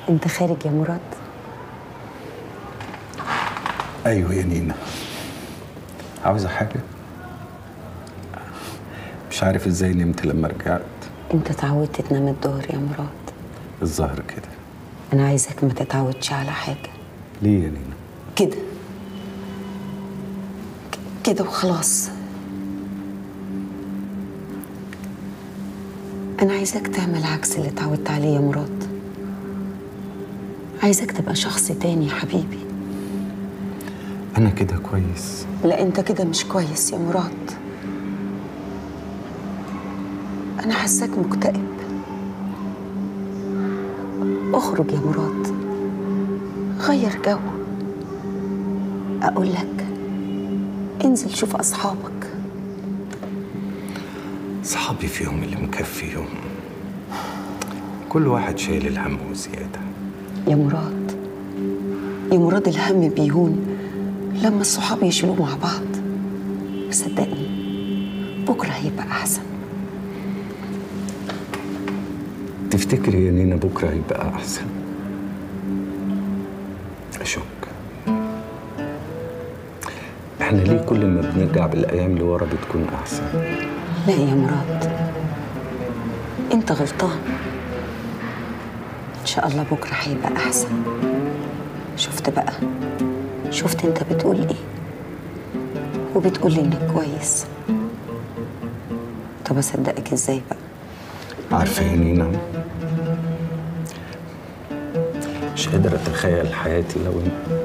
انت خارج يا مراد ايوه يا نينا عاوزه حاجه مش عارف ازاي نمت لما رجعت انت اتعودت تنام الظهر يا مراد الظهر كده انا عايزك ما تتعودش على حاجه ليه يا نينا كده ك- كده وخلاص انا عايزك تعمل عكس اللي اتعودت عليه يا مراد عايزك تبقى شخص تاني يا حبيبي انا كده كويس لا انت كده مش كويس يا مراد انا حاساك مكتئب اخرج يا مراد غير جو اقول لك انزل شوف اصحابك صحابي فيهم اللي مكفيهم كل واحد شايل الهم وزياده يا مراد يا مراد الهم بيهون لما الصحاب يشيلوه مع بعض صدقني بكره هيبقى احسن تفتكري يا نينا بكره هيبقى احسن اشك احنا ليه كل ما بنرجع بالايام اللي ورا بتكون احسن لا يا مراد انت غلطان ان شاء الله بكره هيبقى احسن شفت بقى شفت انت بتقول ايه وبتقول لي انك كويس طب اصدقك ازاي بقى عارفه يا نينا مش قادر اتخيل حياتي لو انت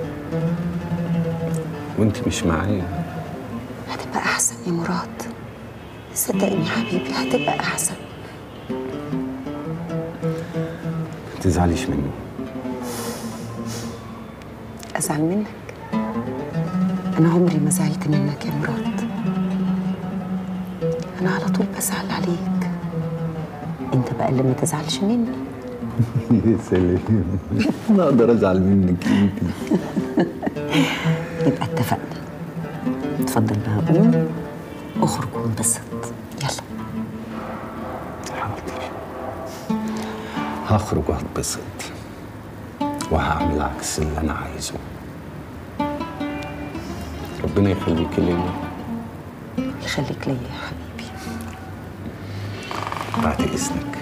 وانت مش معايا هتبقى احسن يا مراد صدقني يا حبيبي هتبقى احسن ما تزعليش مني ازعل منك انا عمري ما زعلت منك يا مراد انا على طول بزعل عليك انت بقى اللي ما تزعلش مني يا سلام انا اقدر ازعل منك انت يبقى اتفقنا اتفضل بقى قوم اخرج وانبسط يلا حاضر هخرج وهتبسط وهعمل عكس اللي انا عايزه ربنا يخليكي ليا يخليك ليا يا حبيبي بعد اذنك